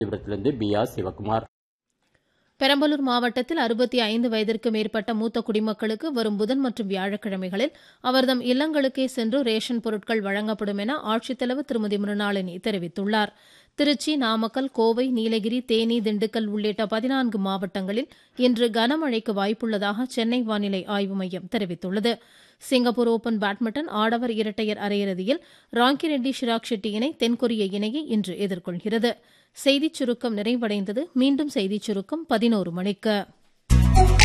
காஞ்சிபுரத்திலிருந்து B R Sivakumar Perambalur மாவட்டத்தில் அறுபத்தி ஐந்து வயதிற்கு மேற்பட்ட மூத்த குடிமக்களுக்கு வரும் புதன் மற்றும் வியாழக்கிழமைகளில் அவர்தம் இல்லங்களுக்கே சென்று ரேஷன் பொருட்கள் வழங்கப்படும் என ஆட்சித்தலைவர் திருமதி மிருணாளினி தெரிவித்துள்ளார் திருச்சி நாமக்கல் கோவை நீலகிரி தேனி திண்டுக்கல் உள்ளிட்ட பதினான்கு மாவட்டங்களில் இன்று கனமழைக்கு வாய்ப்புள்ளதாக சென்னை வானிலை ஆய்வு மையம் தெரிவித்துள்ளது சிங்கப்பூர் ஓபன் பேட்மிண்டன் ஆடவர் இரட்டையர் அரையிறுதியில் ராங்கிரெட்டி ஷிராக் ஷெட்டி இணை தென்கொரிய இணையை இன்று எதிர்கொள்கிறது செய்திச் சுருக்கம் நிறைவடைந்தது மீண்டும் செய்திச் சுருக்கம் பதினோரு மணிக்கு